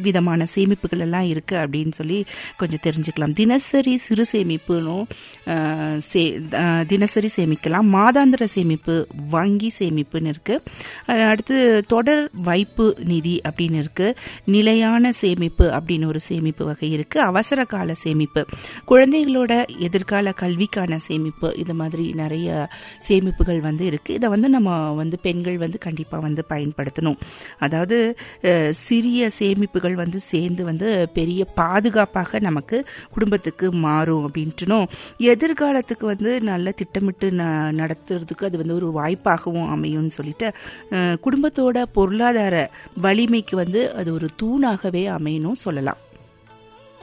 விதமான சேமிப்புகள் எல்லாம் இருக்குது அப்படின்னு சொல்லி கொஞ்சம் தெரிஞ்சுக்கலாம் தினசரி சிறு சேமிப்புனும் அஹ், சே அஹ், தினசரி சேமிக்கலாம் மாதாந்திர சேமிப்பு வங்கி சேமிப்புன்னு இருக்குது அடுத்து தொடர் வைப்பு நிதி அப்படின்னு இருக்குது நிலையான சேமிப்பு அப்படின்னு ஒரு சேமிப்பு வகை இருக்குது அவசர கால சேமிப்பு குழந்தைகளோட எதிர்கால கல்விக்கான சேமிப்பு இது மாதிரி நிறைய சேமிப்புகள் வந்து இருக்குது இதை வந்து நம்ம வந்து பெண்கள் வந்து கண்டிப்பாக வந்து பயன்படுத்தணும் அதாவது அஹ், சிறிய சேமிப்புகள் வந்து சேர்ந்து வந்து பெரிய பாதுகாப்பாக நமக்கு குடும்பத்துக்கு மாறும் அப்படின்ட்டுனும் எதிர்காலத்துக்கு வந்து நல்ல திட்டமிட்டு ந நடத்துறதுக்கு அது வந்து ஒரு வாய்ப்பாகவும் அமையும்னு சொல்லிட்டு அஹ், குடும்பத்தோட பொருளாதார வலிமைக்கு வந்து அது ஒரு தூணாகவே அமையணும் சொல்லலாம்